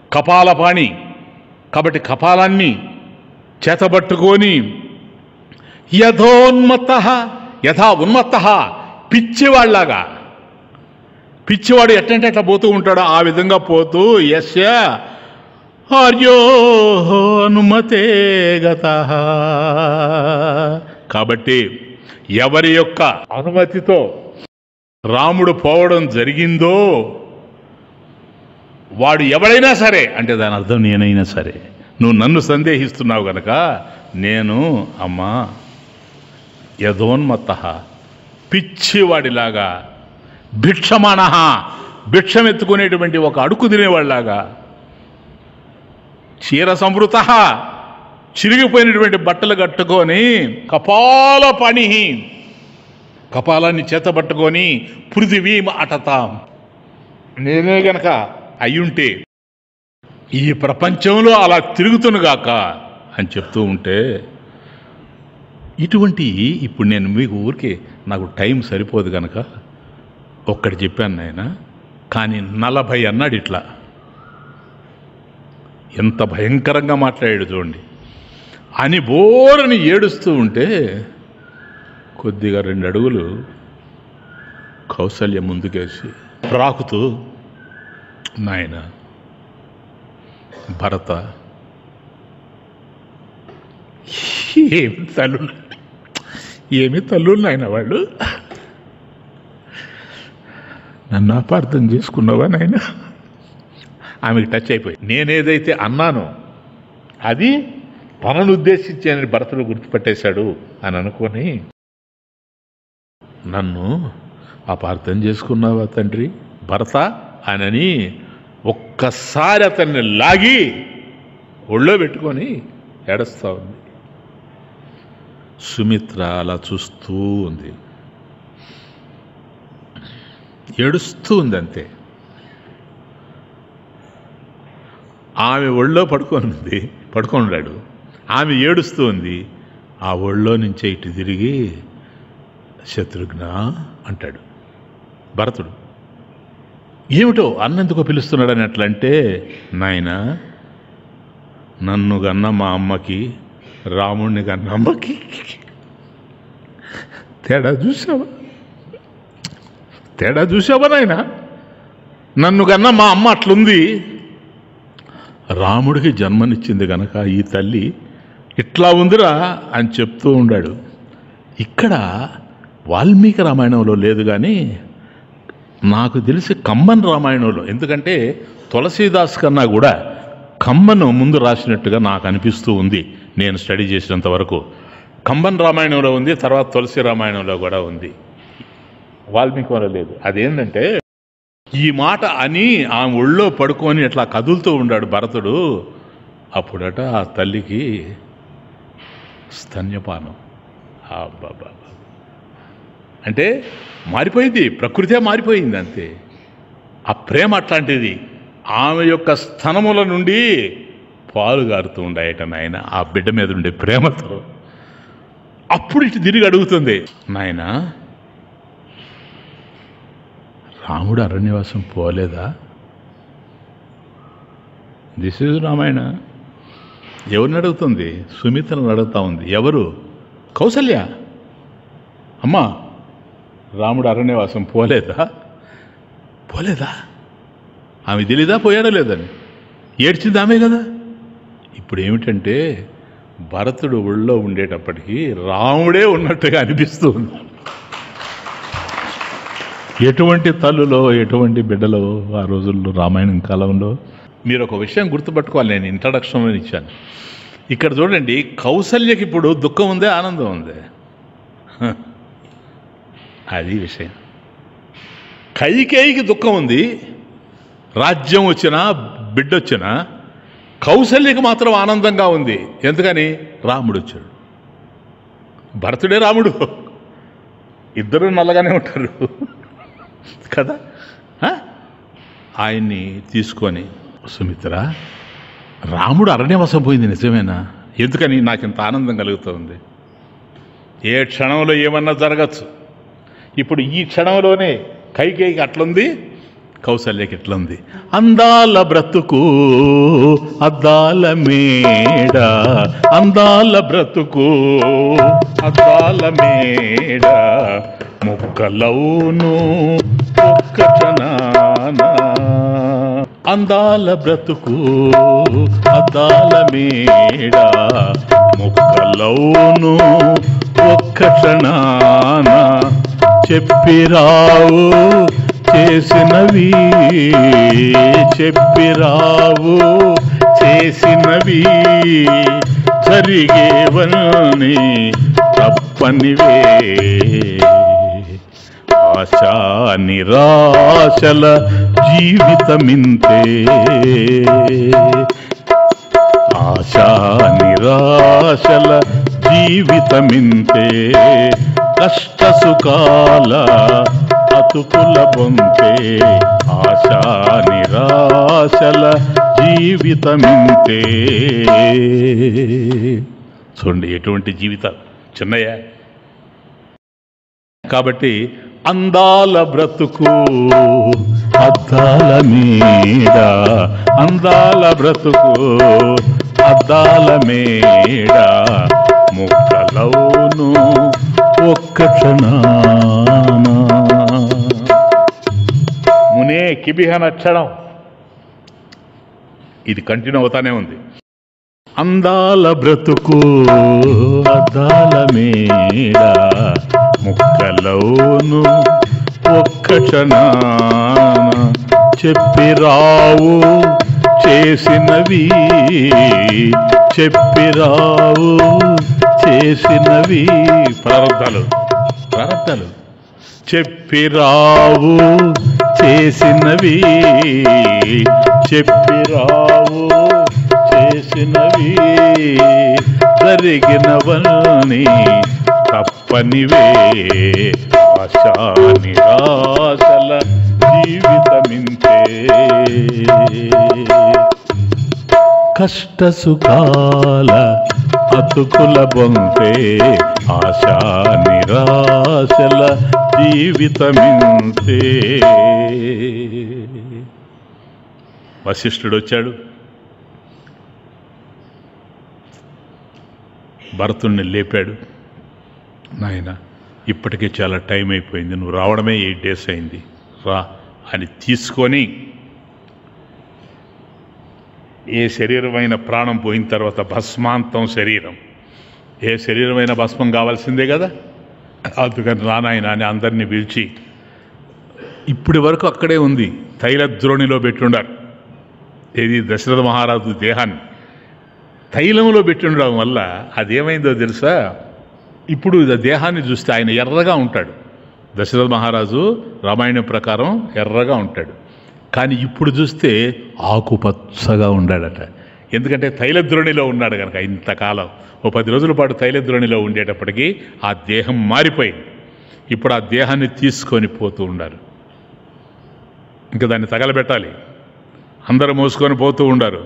కపాలపాణి కాబట్టి కపాలాన్ని చేతబట్టుకొని యథోన్మత్త యథా ఉన్మత్త పిచ్చివాళ్లాగా పిచ్చివాడు ఎట్టంటే అట్లా పోతూ ఉంటాడో ఆ విధంగా పోతూ యస్య ఆర్యో అనుమతే గత కాబట్టి ఎవరి యొక్క అనుమతితో రాముడు పోవడం జరిగిందో వాడు ఎవడైనా సరే అంటే దాని అర్థం నేనైనా సరే నువ్వు నన్ను సందేహిస్తున్నావు గనక నేను అమ్మా యథోన్మత్త పిచ్చివాడిలాగా భిక్షమాణ భిక్షం ఎత్తుకునేటువంటి ఒక అడుగు తినేవాడిలాగా చీర సంవృత చిరిగిపోయినటువంటి బట్టలు కట్టుకొని కపాల పని కపాలాన్ని చేతబట్టుకొని పృథివీ అటతాం నేనే గనక అయ్యుంటే ఈ ప్రపంచంలో అలా తిరుగుతునుగాక అని చెప్తూ ఉంటే ఇటువంటి ఇప్పుడు నేను మీకు ఊరికే నాకు టైం సరిపోదు కనుక ఒక్కటి చెప్పాను నాయన కానీ నలభై అన్నాడు ఇట్లా ఎంత భయంకరంగా మాట్లాడాడు చూడండి అని బోరని ఏడుస్తూ ఉంటే కొద్దిగా రెండు అడుగులు కౌసల్య ముందుకేసి ప్రాకుతూ నాయన భరత ఏమి తల్లు ఏమి తల్లు నాయన వాళ్ళు నన్ను అపార్థం చేసుకున్నావా నాయన ఆమెకి టచ్ అయిపోయి నేనేదైతే అన్నానో అది తనను ఉద్దేశించి అని భరతుడు గుర్తుపెట్టేశాడు అని అనుకొని నన్ను అపార్థం చేసుకున్నావా తండ్రి భరత అనని ఒక్కసారి అతన్ని లాగి ఒళ్ళో పెట్టుకొని ఏడుస్తా ఉంది సుమిత్ర అలా చూస్తూ ఉంది ఏడుస్తూ ఉంది అంతే ఆమె ఒళ్ళో పడుకొని ఉంది పడుకొని ఉన్నాడు ఆమె ఏడుస్తూ ఉంది ఆ ఒళ్ళో నుంచే ఇటు తిరిగి శత్రుఘ్న అంటాడు భరతుడు ఏమిటో అన్నెందుకో పిలుస్తున్నాడని అట్లా అంటే నాయన నన్ను గన్న మా అమ్మకి రాముణ్ణి గన్న అమ్మకి తేడా చూసావా తేడా చూసావా నాయన నన్ను గన్న మా అమ్మ అట్లుంది రాముడికి జన్మనిచ్చింది గనక ఈ తల్లి ఇట్లా ఉందిరా అని చెప్తూ ఉండాడు ఇక్కడ వాల్మీకి రామాయణంలో లేదు కానీ నాకు తెలిసి కమ్మన్ రామాయణంలో ఎందుకంటే తులసీదాస్ కన్నా కూడా కమ్మను ముందు రాసినట్టుగా నాకు అనిపిస్తూ ఉంది నేను స్టడీ చేసినంత వరకు కంబన్ రామాయణంలో ఉంది తర్వాత తులసి రామాయణంలో కూడా ఉంది వాల్మీకి లేదు అదేంటంటే ఈ మాట అని ఆ ఒళ్ళో పడుకొని ఇట్లా కదులుతూ ఉన్నాడు భరతుడు అప్పుడట ఆ తల్లికి స్తన్యపానం అబ్బబ్బబ్బ. అంటే మారిపోయింది ప్రకృతే మారిపోయింది అంతే ఆ ప్రేమ అట్లాంటిది ఆమె యొక్క స్తనముల నుండి పాలు గారుతూ ఉండాయట నాయన ఆ బిడ్డ మీద ఉండే ప్రేమతో అప్పుడు ఇటు తిరిగి అడుగుతుంది నాయన రాముడు అరణ్యవాసం పోలేదా దిస్ ఇస్ రామాయణ ఎవరిని అడుగుతుంది సుమిత్రను అడుగుతా ఉంది ఎవరు కౌసల్య అమ్మా రాముడు అరణ్యవాసం పోలేదా పోలేదా ఆమె తెలీదా పోయాడా లేదని ఏడ్చింది ఆమె కదా ఇప్పుడు ఏమిటంటే భరతుడు ఒళ్ళో ఉండేటప్పటికీ రాముడే ఉన్నట్టుగా అనిపిస్తుంది ఎటువంటి తల్లులో ఎటువంటి బిడ్డలో ఆ రోజుల్లో రామాయణం కాలంలో మీరు ఒక విషయం గుర్తుపట్టుకోవాలి నేను ఇంట్రడక్షన్లో ఇచ్చాను ఇక్కడ చూడండి కౌసల్యకి ఇప్పుడు దుఃఖం ఉందే ఆనందం ఉంది హ. అది విషయం కైకేయికి దుఃఖం ఉంది రాజ్యం వచ్చినా బిడ్డ వచ్చినా కౌసల్యకి మాత్రం ఆనందంగా ఉంది ఎందుకని రాముడు వచ్చాడు భరతుడే రాముడు ఇద్దరు నల్లగానే ఉంటారు కదా ఆ? ఆయన్ని తీసుకొని సుమిత్ర రాముడు అరణ్యవాసం పోయింది నిజమేనా ఎందుకని నాకు ఇంత ఆనందం కలుగుతుంది ఏ క్షణంలో ఏమన్నా జరగచ్చు ఇప్పుడు ఈ క్షణంలోనే కైకేయికి అట్లుంది కౌసల్యకి ఎట్లుంది అందాల బ్రతుకు అద్దాల మేడ అందాల బ్రతుకు అద్దాల మేడ ముక్కలవును ఒక్క క్షణాన అందాల బ్రతుకు అద్దాల మేడ ముక్కలవును ఒక్క క్షణాన చెప్పిరావు చేసినవి చెప్పిరావు చేసినవి జరిగేవని తప్పనివే ఆశా నిరాశల జీవితమింతే ఆశా నిరాశల జీవితమింతే కష్ట సుఖాల అతుకుల పొంతే ఆశా నిరాశల జీవితమింతే చూడండి ఎటువంటి జీవితం చిన్నయ్య కాబట్టి అందాల బ్రతుకు అద్దాల మేడ అందాల బ్రతుకు అద్దాల మేడ ముక్కలవును ఒక్క క్షణాన మునే కిబిహ నచ్చడం ఇది కంటిన్యూ అవుతానే ఉంది అందాల బ్రతుకు అద్దాల మేడ ముక్కలవును ఒక్క క్షణాన చెప్పిరావు చేసినవి చెప్పిరావు చేసినవి ప్రారంధాలు ప్రారంధాలు చెప్పిరావు చేసినవి చెప్పిరావు చేసినవి జరిగినవన్నీ తప్పనివే ఆశా నిరాశల జీవితమింతే కష్ట సుఖాల అతుకుల బొంతే ఆశా నిరాశల జీవితమింతే వశిష్ఠుడు వచ్చాడు భరతుణ్ణి లేపాడు నాయన ఇప్పటికే చాలా టైం అయిపోయింది నువ్వు రావడమే ఎయిట్ డేస్ అయింది రా అని తీసుకొని ఏ శరీరమైన ప్రాణం పోయిన తర్వాత భస్మాంతం శరీరం ఏ శరీరమైన భస్మం కావాల్సిందే కదా అందుకని రానాయన అని అందరినీ పిలిచి ఇప్పటి వరకు అక్కడే ఉంది తైలద్రోణిలో పెట్టుండారు ఏది దశరథ మహారాజు దేహాన్ని తైలంలో పెట్టుండడం వల్ల అదేమైందో తెలుసా ఇప్పుడు ఈ దేహాన్ని చూస్తే ఆయన ఎర్రగా ఉంటాడు దశరథ మహారాజు రామాయణం ప్రకారం ఎర్రగా ఉంటాడు కానీ ఇప్పుడు చూస్తే ఆకుపచ్చగా ఉండాడట ఎందుకంటే తైలద్రోణిలో ఉన్నాడు కనుక ఇంతకాలం ఓ పది రోజుల పాటు తైలద్రోణిలో ఉండేటప్పటికీ ఆ దేహం మారిపోయింది ఇప్పుడు ఆ దేహాన్ని తీసుకొని పోతూ ఉండారు ఇంకా దాన్ని తగలబెట్టాలి అందరూ మోసుకొని పోతూ ఉండారు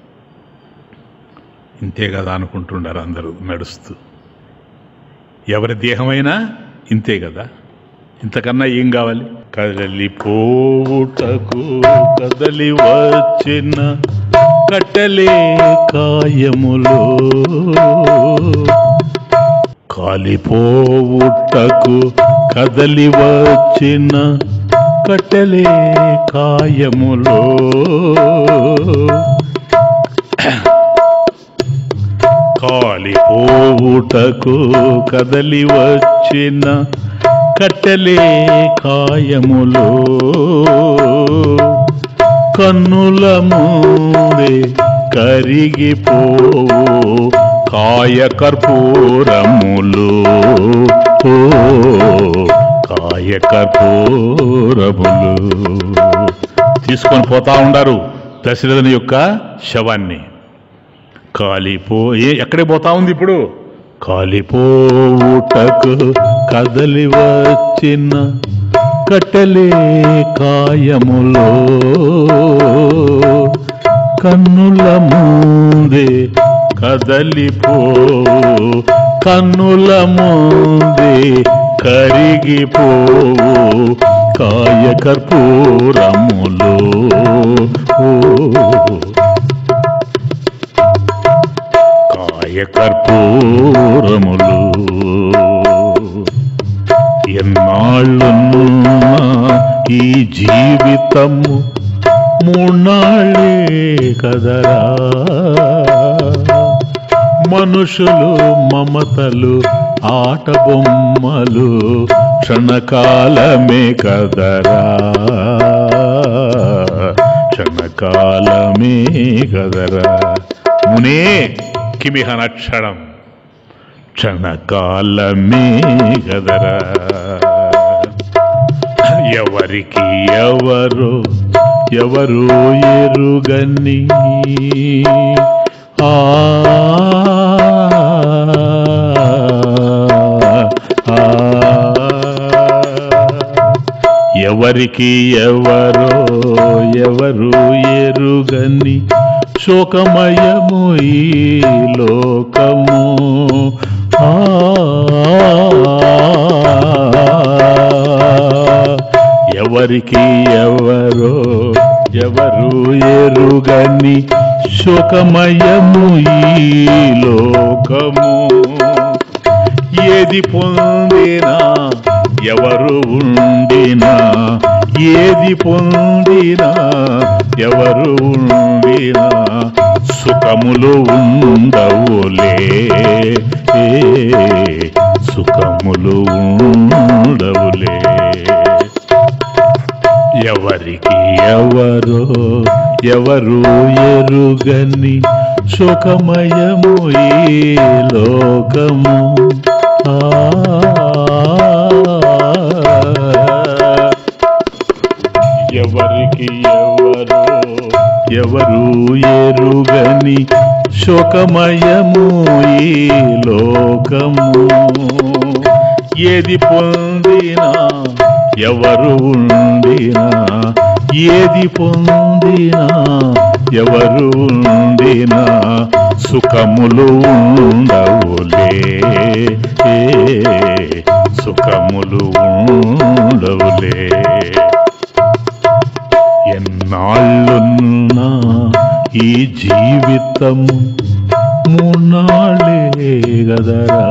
ఇంతే కదా అనుకుంటుండారు అందరూ నడుస్తూ ఎవరి దేహమైనా ఇంతే కదా ఇంతకన్నా ఏం కావాలి కదలిపోవుటకు కదలి వచ్చిన కట్టలే కాయములో కాలిపోవుటకు కదలి వచ్చిన కట్టలే కాయములో కాలిపోవుటకు కదలి వచ్చిన కట్టెలే కాయములో కన్నుల ముందే కరిగిపోవు కాయ కర్పూరములు ఓ కాయ కర్పూరములు తీసుకొని పోతా ఉండారు దశరథుని యొక్క శవాన్ని కాలిపో ఏ ఎక్కడికి పోతా ఉంది ఇప్పుడు కాలిపోవుటకు కదలి వచ్చిన కట్టెలే కాయములో కన్నుల ముందే కదలిపో కన్నుల ముందే కరిగిపోవు కాయ కర్పూరములు ఓ కాయ కర్పూరములు ఎన్నాళ్ళున్నా ఈ జీవితము మూన్నాళ్ళే కదరా మనుషులు మమతలు ఆట బొమ్మలు క్షణకాలమే కదరా క్షణకాలమే కదరా మునే కిమిహ నక్షణం క్షణకాలమే గదరా ఎవరికి ఎవరు ఎవరు ఎరుగని ఆ ఆ, ఎవరికి ఎవరో ఎవరు ఎరుగని శోకమయము ఈ లోకము ఆ ఎవరికి ఎవరో ఎవరు ఎరుగని శోకమయము ఈ లోకము ఏది పొందినా ఎవరు ఉండినా ఏది పొందినా ఎవరు ఉండినా సుఖములు ఉండవులే ఏ, సుఖములు ఉండవులే ఎవరికి ఎవరో ఎవరు ఎరుగని సుఖమయము ఈ లోకము ఆ ఎవరికి ఎవరో ఎవరు ఎరుగని శోకమయము ఈ లోకము ఏది పొందినా ఎవరు ఉండినా ఏది పొందినా ఎవరు ఉండినా సుఖములు ఉండవులే ఏ, సుఖములు ఉండవులే ఎన్నాళ్ళున్నా ఈ జీవితము మూనాళ్ళే గదరా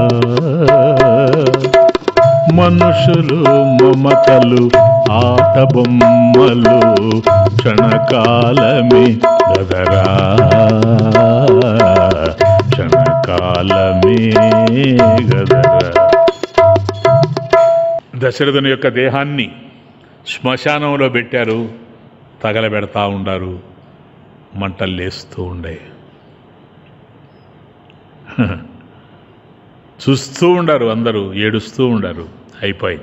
మనుషులు మమతలు ఆట బొమ్మలు క్షణకాలమే గదరా క్షణకాలమే గదరా దశరథుని యొక్క దేహాన్ని శ్మశానంలో పెట్టారు తగలబెడతా ఉండారు మంటలు లేస్తూ ఉండే చూస్తూ ఉండారు అందరూ ఏడుస్తూ ఉండారు అయిపోయి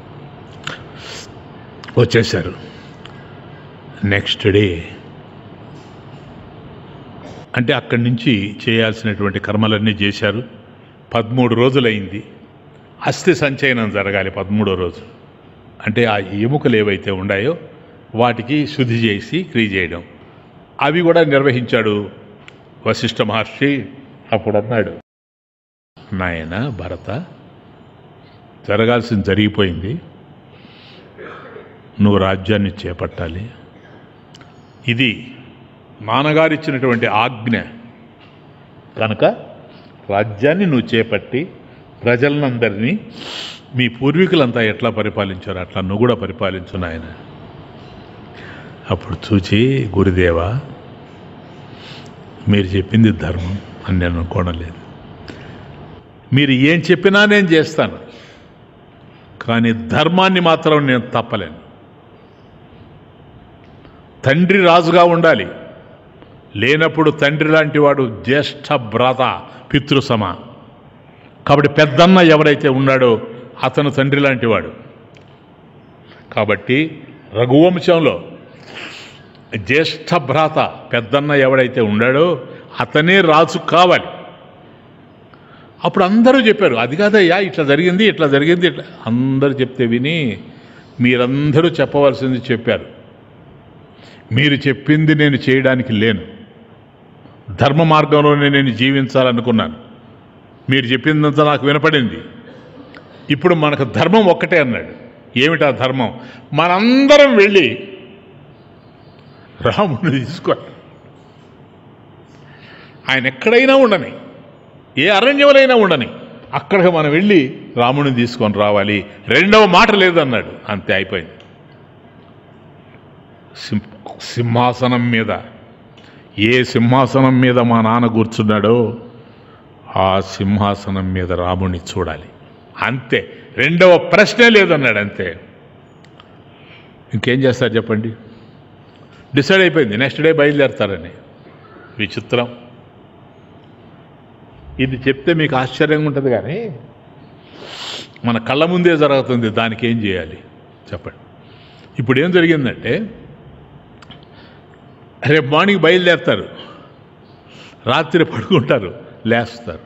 వచ్చేసారు నెక్స్ట్ డే అంటే అక్కడి నుంచి చేయాల్సినటువంటి కర్మలన్నీ చేశారు పదమూడు రోజులైంది అస్థి సంచయనం జరగాలి పదమూడో రోజు అంటే ఆ ఎముకలు ఏవైతే ఉన్నాయో వాటికి శుద్ధి చేసి క్రియ చేయడం అవి కూడా నిర్వహించాడు వశిష్ఠ మహర్షి అప్పుడు అన్నాడు నాయన భరత జరగాల్సింది జరిగిపోయింది నువ్వు రాజ్యాన్ని చేపట్టాలి ఇది నాన్నగారిచ్చినటువంటి ఆజ్ఞ కనుక రాజ్యాన్ని నువ్వు చేపట్టి ప్రజలందరినీ మీ పూర్వీకులంతా ఎట్లా పరిపాలించారో అట్లా నువ్వు కూడా పరిపాలించు నాయన అప్పుడు చూచి గురుదేవా మీరు చెప్పింది ధర్మం అని నేను అనుకోవడం లేదు మీరు ఏం చెప్పినా నేను చేస్తాను కానీ ధర్మాన్ని మాత్రం నేను తప్పలేను తండ్రి రాజుగా ఉండాలి లేనప్పుడు తండ్రి లాంటి వాడు జ్యేష్ఠ భ్రాత పితృసమ కాబట్టి పెద్దన్న ఎవరైతే ఉన్నాడో అతను తండ్రి లాంటి వాడు కాబట్టి రఘువంశంలో జ్యేష్ఠ భ్రాత పెద్దన్న ఎవడైతే ఉన్నాడో అతనే రాజు కావాలి అప్పుడు అందరూ చెప్పారు అది కాదయ్యా ఇట్లా జరిగింది ఇట్లా జరిగింది ఇట్లా అందరూ చెప్తే విని మీరందరూ చెప్పవలసింది చెప్పారు మీరు చెప్పింది నేను చేయడానికి లేను ధర్మ మార్గంలోనే నేను జీవించాలనుకున్నాను మీరు చెప్పిందంతా నాకు వినపడింది ఇప్పుడు మనకు ధర్మం ఒక్కటే అన్నాడు ఏమిటా ధర్మం మనందరం వెళ్ళి రాముడిని తీసుకోవాలి ఆయన ఎక్కడైనా ఉండని ఏ అరణ్యములైనా ఉండని అక్కడికి మనం వెళ్ళి రాముడిని తీసుకొని రావాలి రెండవ మాట లేదన్నాడు అంతే అయిపోయింది సింహ సింహాసనం మీద ఏ సింహాసనం మీద మా నాన్న కూర్చున్నాడో ఆ సింహాసనం మీద రాముడిని చూడాలి అంతే రెండవ ప్రశ్నే లేదన్నాడు అంతే ఇంకేం చేస్తారు చెప్పండి డిసైడ్ అయిపోయింది నెక్స్ట్ డే బయలుదేరతారని విచిత్రం ఇది చెప్తే మీకు ఆశ్చర్యంగా ఉంటుంది కానీ మన కళ్ళ ముందే జరుగుతుంది దానికి ఏం చేయాలి చెప్పండి ఇప్పుడు ఏం జరిగిందంటే రేపు మార్నింగ్ బయలుదేరతారు రాత్రి పడుకుంటారు లేస్తారు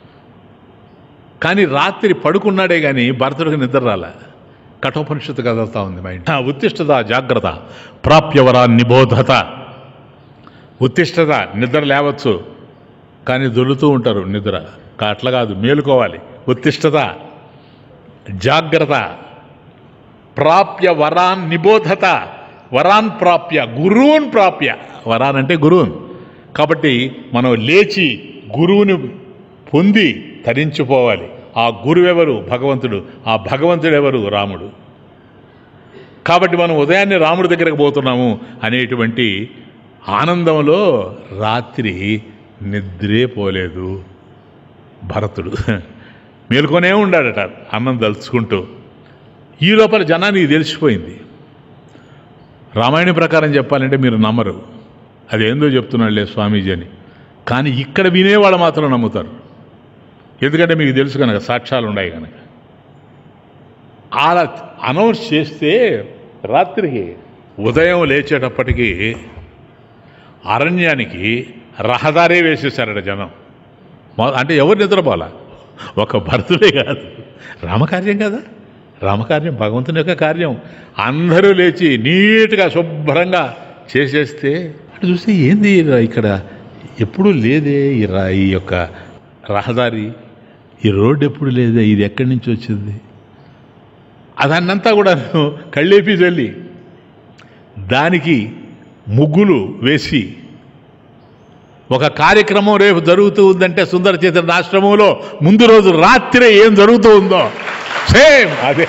కానీ రాత్రి పడుకున్నాడే కానీ భరతుడికి నిద్ర రాలే కఠోపనిషత్తు కదులుతా ఉంది మా ఇంటి ఉత్తిష్టత జాగ్రత్త ప్రాప్యవరా నిబోధత ఉత్తిష్టత నిద్ర లేవచ్చు కానీ దొరుకుతూ ఉంటారు నిద్ర కా- అట్లా కాదు మేలుకోవాలి ఉత్తిష్టత జాగ్రత్త ప్రాప్య వరాన్ నిబోధత వరాన్ ప్రాప్య గురువున్ ప్రాప్య వరాన్ అంటే గురువున్ కాబట్టి మనం లేచి గురువుని పొంది తరించిపోవాలి ఆ గురువెవరు భగవంతుడు ఆ భగవంతుడు ఎవరు రాముడు కాబట్టి మనం ఉదయాన్నే రాముడి దగ్గరకు పోతున్నాము అనేటువంటి ఆనందంలో రాత్రి నిద్రే పోలేదు భరతుడు మేలుకొనే ఉండాడట అన్నం దలుచుకుంటూ ఈ లోపల జనానికి తెలిసిపోయింది రామాయణ ప్రకారం చెప్పాలంటే మీరు నమ్మరు అదేందో చెప్తున్నాడులే స్వామీజీ అని కానీ ఇక్కడ వినేవాళ్ళు మాత్రం నమ్ముతారు ఎందుకంటే మీకు తెలుసు కనుక సాక్ష్యాలు ఉన్నాయి కనుక అలా అనౌన్స్ చేస్తే రాత్రికి ఉదయం లేచేటప్పటికి అరణ్యానికి రహదారే వేసేసారట జనం మొ- అంటే ఎవరు నిద్రపోలా ఒక భరతుడే కాదు రామకార్యం కదా రామకార్యం భగవంతుని యొక్క కార్యం అందరూ లేచి నీట్గా శుభ్రంగా చేసేస్తే అటు చూస్తే ఏంది రా ఇక్కడ ఎప్పుడూ లేదే ఈ రా ఈ యొక్క రహదారి ఈ రోడ్డు ఎప్పుడు లేదే ఇది ఎక్కడి నుంచి వచ్చింది అదాన్నంతా కూడా కళ్ళేపి చల్లి దానికి ముగ్గులు వేసి ఒక కార్యక్రమం రేపు జరుగుతూ ఉందంటే సుందర చేతన ఆశ్రమంలో ముందు రోజు రాత్రే ఏం జరుగుతూ ఉందో సేమ్ అదే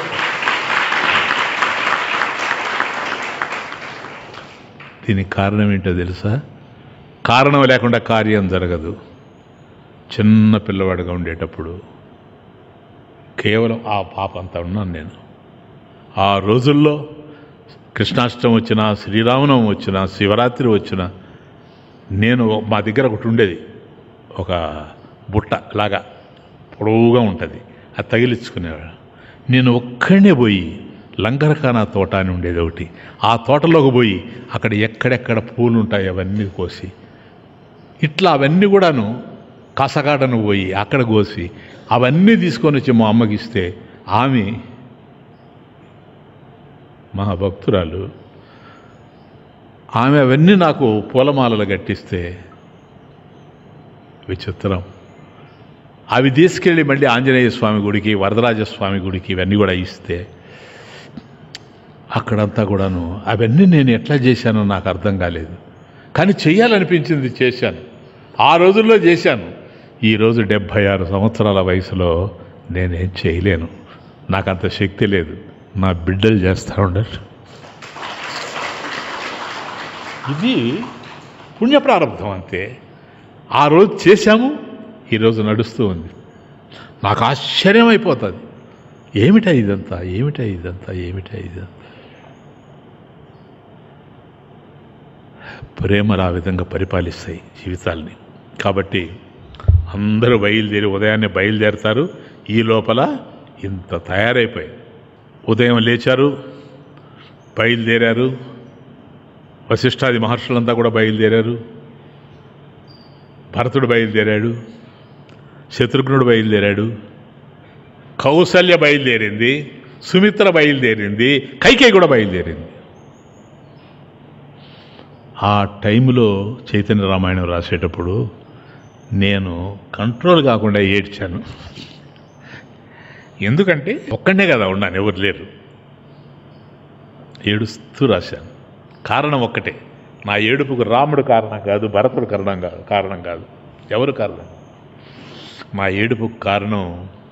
దీనికి కారణం ఏంటో తెలుసా కారణం లేకుండా కార్యం జరగదు చిన్న పిల్లవాడిగా ఉండేటప్పుడు కేవలం ఆ పాప అంతా ఉన్నాను నేను ఆ రోజుల్లో కృష్ణాష్టమి వచ్చినా శ్రీరామనవం వచ్చినా శివరాత్రి వచ్చినా నేను మా దగ్గర ఒకటి ఉండేది ఒక బుట్ట లాగా పొడవుగా ఉంటుంది అది తగిలించుకునేవాడు నేను ఒక్కడనే పోయి లంగరఖానా తోట అని ఉండేది ఒకటి ఆ తోటలోకి పోయి అక్కడ ఎక్కడెక్కడ పూలు ఉంటాయి అవన్నీ కోసి ఇట్లా అవన్నీ కూడాను కసగాడను పోయి అక్కడ కోసి అవన్నీ తీసుకొని వచ్చి మా అమ్మకి ఇస్తే ఆమె మా భక్తురాలు ఆమె అవన్నీ నాకు పూలమాలలు కట్టిస్తే విచిత్రం అవి తీసుకెళ్ళి మళ్ళీ ఆంజనేయ స్వామి గుడికి వరదరాజ స్వామి గుడికి ఇవన్నీ కూడా ఇస్తే అక్కడంతా కూడాను అవన్నీ నేను ఎట్లా చేశానో నాకు అర్థం కాలేదు కానీ చెయ్యాలనిపించింది చేశాను ఆ రోజుల్లో చేశాను ఈరోజు డెబ్భై ఆరు సంవత్సరాల వయసులో నేనేం చేయలేను నాకు అంత శక్తి లేదు నా బిడ్డలు చేస్తూ ఉండరు ఇది పుణ్య ప్రారంభం అంతే ఆ రోజు చేశాము ఈరోజు నడుస్తూ ఉంది నాకు ఆశ్చర్యం అయిపోతుంది ఏమిటా ఇదంతా ఏమిటా ఇదంతా ఏమిటా ఇదంతా ప్రేమలు ఆ విధంగా పరిపాలిస్తాయి జీవితాల్ని కాబట్టి అందరూ బయలుదేరి ఉదయాన్నే బయలుదేరతారు ఈ లోపల ఇంత తయారైపోయి ఉదయం లేచారు బయలుదేరారు వశిష్ఠాది మహర్షులంతా కూడా బయలుదేరారు భరతుడు బయలుదేరాడు శత్రుఘ్నుడు బయలుదేరాడు కౌసల్య బయలుదేరింది సుమిత్ర బయలుదేరింది కైకేయి కూడా బయలుదేరింది ఆ టైంలో చైతన్య రామాయణం రాసేటప్పుడు నేను కంట్రోల్ కాకుండా ఏడ్చాను ఎందుకంటే ఒక్కడే కదా ఉన్నాను ఎవరు లేరు ఏడుస్తూ రాశాను కారణం ఒక్కటే నా ఏడుపుకు రాముడు కారణం కాదు భరతుడు కారణం కాదు కారణం కాదు ఎవరు కారణం మా ఏడుపుకు కారణం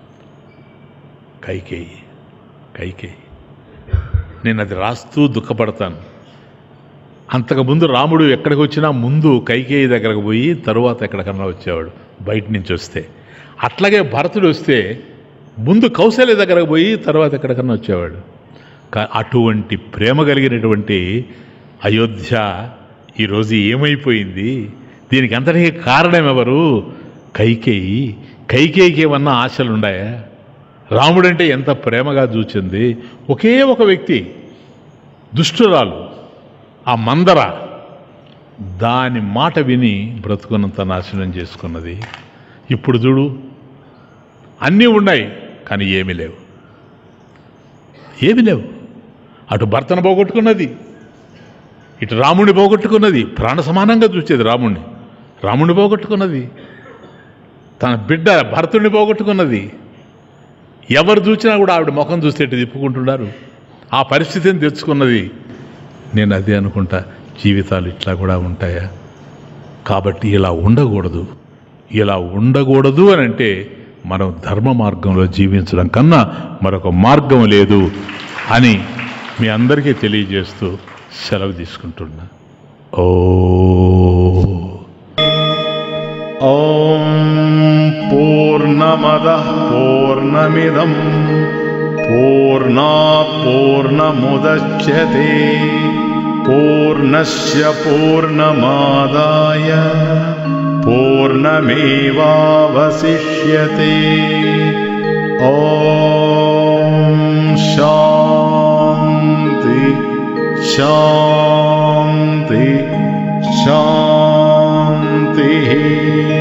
కైకేయి కైకేయి నేను అది రాస్తూ దుఃఖపడతాను అంతకుముందు రాముడు ఎక్కడికి వచ్చినా ముందు కైకేయి దగ్గరకు పోయి తరువాత ఎక్కడికన్నా వచ్చేవాడు బయట నుంచి వస్తే అట్లాగే భరతుడు వస్తే ముందు కౌశల్య దగ్గరకు పోయి తర్వాత ఎక్కడికన్నా వచ్చేవాడు కా- అటువంటి ప్రేమ కలిగినటువంటి అయోధ్య ఈరోజు ఏమైపోయింది దీనికి అంతటికీ కారణం ఎవరు కైకేయి కైకేయికి ఏమన్నా ఆశలు ఉన్నాయా రాముడంటే ఎంత ప్రేమగా చూచింది ఒకే ఒక వ్యక్తి దుష్టురాలు ఆ మందర దాని మాట విని బ్రతుకున్నంత నాశనం చేసుకున్నది ఇప్పుడు చూడు అన్నీ ఉన్నాయి కానీ ఏమీ లేవు ఏమీ లేవు అటు భర్తను పోగొట్టుకున్నది ఇటు రాముడిని పోగొట్టుకున్నది ప్రాణ సమానంగా చూసేది రాముణ్ణి రాముడిని పోగొట్టుకున్నది తన బిడ్డ భరతుడిని పోగొట్టుకున్నది ఎవరు చూసినా కూడా ఆవిడ ముఖం చూస్తే ఇటు తిప్పుకుంటున్నారు ఆ పరిస్థితిని తెచ్చుకున్నది నేను అదే అనుకుంటా జీవితాలు ఇట్లా కూడా ఉంటాయా కాబట్టి ఇలా ఉండకూడదు ఇలా ఉండకూడదు అని అంటే మనం ధర్మ మార్గంలో జీవించడం కన్నా మరొక మార్గం లేదు అని మీ అందరికీ తెలియజేస్తూ సెలవు తీసుకుంటున్నా ఓ ॐ पूर्णमदः पूर्णमिदं पूर्णात् पूर्णमुदच्यते पूर्णस्य पूर्णमादाय पूर्णमेवावशिष्यते ॐ शान्ति शान्ति शान्तिः